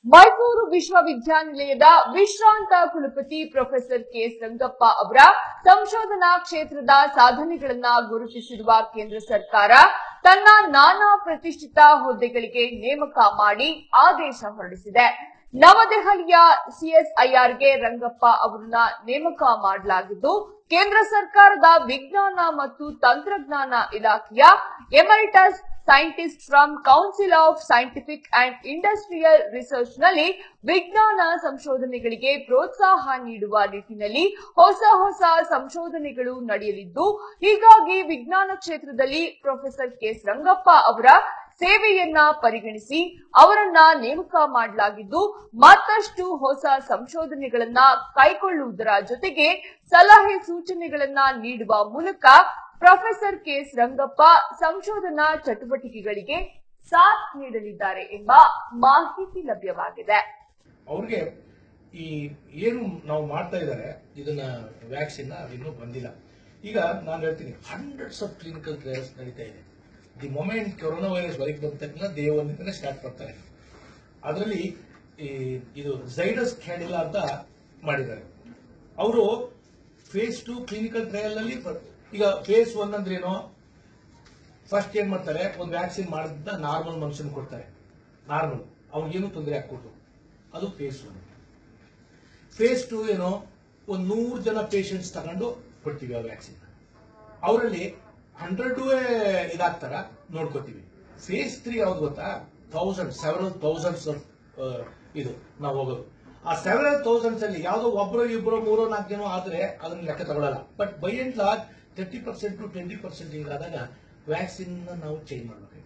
ಮೈಸೂರು ವಿಶ್ವವಿದ್ಯಾನಿಲಯದ ವಿಶ್ರಾಂತ ಕುಲಪತಿ ಪ್ರೊಫೆಸರ್ ಕೆ ರಂಗಪ್ಪ ಅವರ ಸಂಶೋಧನಾ ಕ್ಷೇತ್ರದ ಸಾಧನೆಗಳನ್ನ ಗುರುತಿಸಿರುವ ಕೇಂದ್ರ ಸರ್ಕಾರ ತನ್ನ ನಾನಾ ಪ್ರತಿಷ್ಠಿತ ಹುದ್ದೆಗಳಿಗೆ ನೇಮಕ ಮಾಡಿ ಆದೇಶ ಹೊರಡಿಸಿದೆ ನವದೆಹಲಿಯ ಸಿಎಸ್ಐಆರ್ಗೆ ರಂಗಪ್ಪ ಅವರನ್ನ ನೇಮಕ ಮಾಡಲಾಗಿದ್ದು ಕೇಂದ್ರ ಸರ್ಕಾರದ ವಿಜ್ಞಾನ ಮತ್ತು ತಂತ್ರಜ್ಞಾನ ಇಲಾಖೆಯ emeritus scientist from council of scientific and industrial research ನಲ್ಲಿ ವಿಜ್ಞಾನ ಸಂಶೋಧನೆಗಳಿಗೆ ಪ್ರೋತ್ಸಾಹ ನೀಡುವ ನಿಟ್ಟಿನಲ್ಲಿ ಹೊಸ ಹೊಸ ಸಂಶೋಧನೆಗಳು ನಡೆಯಲಿದ್ದು ಹೀಗಾಗಿ ವಿಜ್ಞಾನ ಕ್ಷೇತ್ರದಲ್ಲಿ ಪ್ರೊಫೆಸರ್ ಕೆ ರಂಗಪ್ಪ ಅವರ ಸೇವೆಯನ್ನ ಪರಿಗಣಿಸಿ ಅವರನ್ನ ನೇಮಕ ಮಾಡಲಾಗಿದ್ದು ಮತ್ತಷ್ಟು ಹೊಸ ಸಂಶೋಧನೆಗಳನ್ನ ಕೈಗೊಳ್ಳುವುದರ ಜೊತೆಗೆ ಸಲಹೆ ಸೂಚನೆಗಳನ್ನ ನೀಡುವ ಮೂಲಕ ಪ್ರೊಫೆಸರ್ ಕೆ ರಂಗಪ್ಪ ಸಂಶೋಧನಾ ಚಟುವಟಿಕೆಗಳಿಗೆ ಸಾಥ್ ನೀಡಲಿದ್ದಾರೆ ಎಂಬ ಮಾಹಿತಿ ಲಭ್ಯವಾಗಿದೆ ಅವ್ರಿಗೆ ಈ ಏನು ನಾವು ಮಾಡ್ತಾ ಇದ್ದಾರೆ ಇದನ್ನ ವ್ಯಾಕ್ಸಿನ್ ಅದಿನ್ನೂ ಬಂದಿಲ್ಲ ಈಗ ನಾನು ಹೇಳ್ತೀನಿ ಹಂಡ್ರೆಡ್ಸ್ ಆಫ್ ಕ್ಲಿನಿಕಲ್ ಟ್ರಯಲ್ಸ್ ನಡೀತಾ ಇದೆ ದಿ ಮೊಮೆಂಟ್ ಕೊರೋನಾ ವೈರಸ್ ಹೊರಗೆ ಬಂದ ತಕ್ಷಣ ಡೇ ಒನ್ನಿಂದನೇ ಸ್ಟಾರ್ಟ್ ಮಾಡ್ತಾರೆ ಅದರಲ್ಲಿ ಈ ಇದು ಝೈಡಸ್ ಕ್ಯಾಡಿಲಾ ಅಂತ ಮಾಡಿದ್ದಾರೆ ಅವರು ಫೇಸ್ ಟು ಕ್ಲಿನಿಕಲ್ ಟ್ರಯಲ್ ನಲ್ಲಿ ಬ- ಈಗ ಫೇಸ್ ಒನ್ ಅಂದ್ರೆ ಏನು ಫಸ್ಟ್ ಏನ್ ಮಾಡ್ತಾರೆ ಒಂದು ವ್ಯಾಕ್ಸಿನ್ ಮಾಡಿದ ನಾರ್ಮಲ್ ಮನುಷ್ಯನ್ ಕೊಡ್ತಾರೆ ನಾರ್ಮಲ್ ಅವ್ನಿಗೇನು ತೊಂದರೆ ಆಗ್ಕೊಟ್ಟು ಅದು ಫೇಸ್ ಒನ್ ಫೇಸ್ ಟು ಏನೋ ಒಂದು ನೂರು ಜನ ಪೇಷಂಟ್ಸ್ ತಗೊಂಡು ಕೊಡ್ತೀವಿ ಆ ವ್ಯಾಕ್ಸಿನ್ ಅವರಲ್ಲಿ ಹಂಡ್ರೆಡ್ ಇದಾಗ್ತಾರ ನೋಡ್ಕೋತೀವಿ ಫೇಸ್ ತ್ರೀ ಯಾವ್ದು ಗೊತ್ತಾ ಥೌಸಂಡ್ ಸೆವೆರಲ್ ಥೌಸಂಡ್ಸ್ ಇದು ನಾವು ಹೋಗೋದು ಆ ಸೆವೆರಲ್ ಥೌಸಂಡ್ಸ್ ಅಲ್ಲಿ ಯಾವ್ದೋ ಒಬ್ರು ಇಬ್ರು ಮೂರೋ ನಾಲ್ಕು ಜನ ಆದ್ರೆ ಅದನ್ನ ಲೆಕ್ಕ ತಗೊಳ್ಳಲ್ಲ but by and large thirty percent to twenty percent ಹಿಂಗಾದಾಗ ವ್ಯಾಕ್ಸಿನ್ ನಾವು ಚೇಂಜ್ ಮಾಡಬೇಕಾಗುತ್ತೆ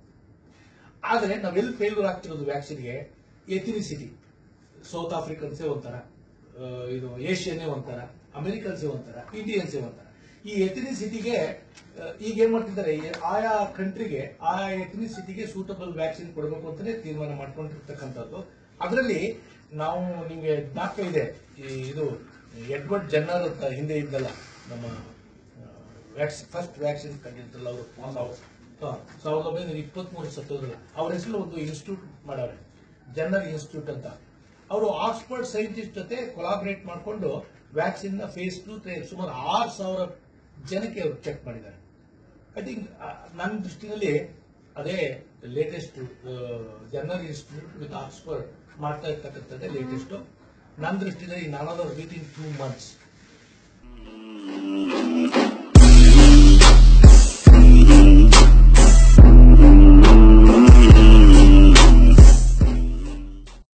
ಆದ್ರೆ ನಾವೆಲ್ಲಿ ಫೇಲ್ಯೂರ್ ಆಗ್ತಿರೋದು ವ್ಯಾಕ್ಸಿನ್ಗೆ ಎಥಿನಿಸಿಟಿ ಸೌತ್ ಆಫ್ರಿಕನ್ಸೇ ಒಂಥರ ಆ, ಇದು ಏಷ್ಯನ್ನೇ ಒಂಥರ ಅಮೆರಿಕನ್ಸೇ ಒಂಥರ ಇಂಡಿಯನ್ಸೇ ಒಂಥರ ಈ ಎಥಿನಿಸಿಟಿಗೆ ಈಗ ಏನ್ ಮಾಡ್ತಿದ್ದಾರೆ ಈ ಆಯಾ ಕಂಟ್ರಿಗೆ ಆಯಾ ಎಥಿನಿಸಿಟಿಗೆ ಸೂಟಬಲ್ ವ್ಯಾಕ್ಸಿನ್ ಕೊಡಬೇಕು ಅಂತಾನೆ ತೀರ್ಮಾನ ಮಾಡ್ಕೊಂಡಿರ್ತಕ್ಕಂಥದ್ದು ಅದರಲ್ಲಿ ನಾವು ನಿಮಗೆ ಜ್ಞಾಪಕ ಇದೆ ಈ ಇದು ಎಡ್ವರ್ಡ್ ಜನ್ನರ್ ಅಂತ ಹಿಂದೆ ಇದ್ದಲ್ಲ ನಮ್ಮ ವ್ಯಾಕ್ಸಿನ್ ಫಸ್ಟ್ ವ್ಯಾಕ್ಸಿನ್ ಕಂಡಿದ್ದಲ್ಲ ಅವರು ಸಾವಿರದ ಒಂಬೈನೂರ ಇಪ್ಪತ್ಮೂರು ಸತ್ತೋದ್ರಲ್ಲ ಅವ್ರ ಹೆಸರು ಒಂದು ಇನ್ಸ್ಟಿಟ್ಯೂಟ್ ಮಾಡವ್ರೆ ಜನರಲ್ ಇನ್ಸ್ಟಿಟ್ಯೂಟ್ ಅಂತ ಅವರು ಆಕ್ಸ್ಫರ್ಡ್ ಸೈಂಟಿಸ್ಟ್ ಜೊತೆ ಕೊಲಾಬರೇಟ್ ಮಾಡಿಕೊಂಡು ವ್ಯಾಕ್ಸಿನ್ ನ ಫೇಸ್ ಟು ಸುಮಾರು ಆರು ಸಾವಿರ ಜನಕ್ಕೆ ಅವರು ಚೆಕ್ ಮಾಡಿದ್ದಾರೆ ಐ ಥಿಂಕ್ ನನ್ನ ದೃಷ್ಟಿನಲ್ಲಿ ಅದೇ latest Jenner Institute with Oxford ಮಾಡ್ತಾ ಇರ್ತಕ್ಕಂಥದ್ದೇ ಲೇಟೆಸ್ಟ್ ನನ್ನ ದೃಷ್ಟಿನಲ್ಲಿ ನಾನದರ್ ವಿತ್ ಇನ್ ಟೂ ಮಂತ್ಸ್